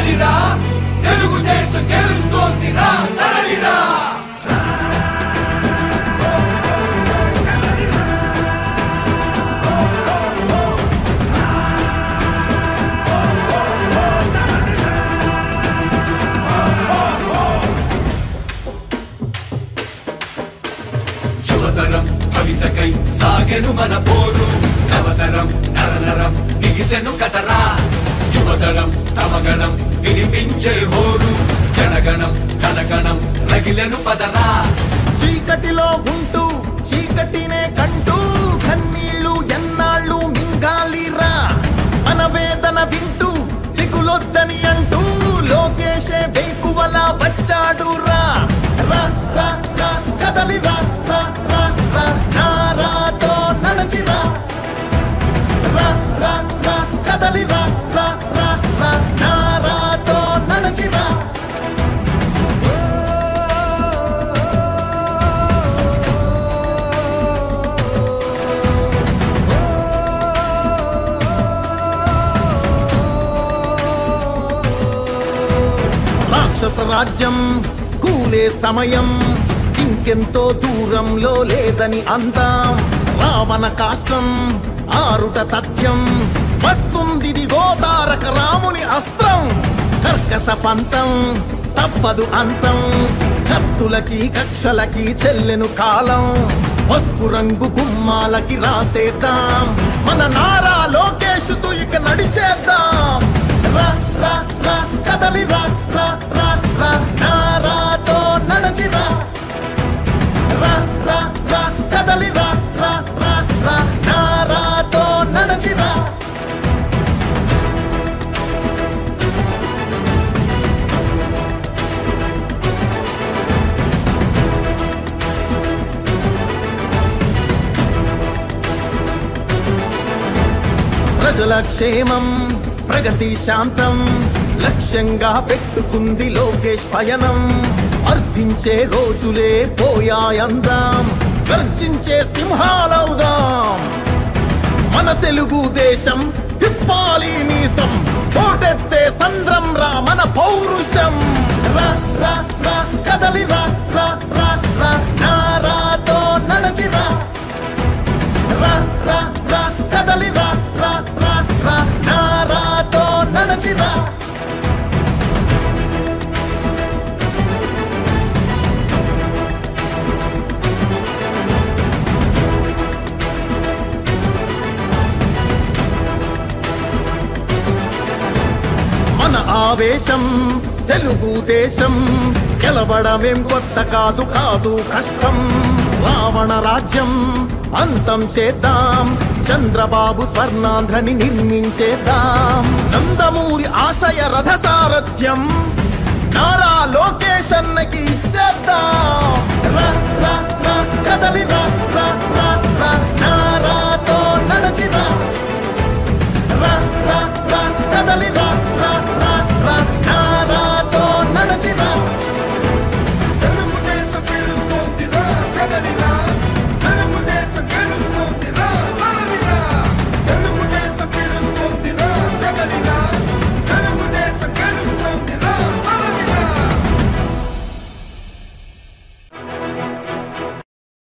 కదలిరా తెలుగుదేశం గెలుస్తోందిరా తరలిరా యువతరం భవితకై సాగెను మన పోరు నవతరం నరనరం బిగిసెను కదరా యువతరం తమగణం వినిపించే హోరు జనగణం కనగణం రగిలెను పదరా చీకటిలో ఉంటూ చీకటినే కంటూ కన్నీళ్లు ఎన్నాళ్ళు మింగాలిరా మన వేదన వింటూ దిగులొద్దని అంటూ లోకేశే వేకువల వచ్చాడు రా రా రా రా కదలిరా రా రా రా నారాతో నడచిరా రా రా రా కదలిరా రా రా రా నారాతో నడచిరా రాక్షస రాజ్యం కూలే సమయం ఇంకెంతో దూరంలో లేదని అందాం రావణ కాష్టం ఆరుట తథ్యం వస్తుంది గోతారక రాముని అస్త్రం కర్కస పంతం తప్పదు అంతం కత్తులకి కక్షలకి చెల్లెను కాలం పసుపు రంగు గుమ్మాలకి రాసేద్దాం మన నారా లోకేషుతూ ఇక నడిచేద్దాం రా రా రా కదలి రా రా రా రా నారాతో నడచిరా రా రా రా కదలి రా రా రా రా నారాతో నడచిరా ప్రజల క్షేమం ప్రగతి శాంతం లక్ష్యంగా పెట్టుకుంది లోకేష్ పయనం అర్థించే రోజులే పోయాయందాం గర్జించే సింహాలవుదాం మన తెలుగు దేశం తిప్పాలి మీసం పోటెత్తే సంద్రం రా మన పౌరుషం రా రా రా కదలి రా రా రా రా నారాతో నడచిరా రా రా రా కదలి రా రా రా రా నారాతో నడచిరా మన ఆవేశం తెలుగు దేశం గెలవడమేం కొత్త కాదు కాదు కష్టం రావణ రాజ్యం అంతం చేద్దాం చంద్రబాబు స్వర్ణాంధ్రని నిర్మించేద్దాం నందమూరి ఆశయ రథ సారథ్యం నారా లోకేష్ అన్నకి ఇచ్చేద్దాం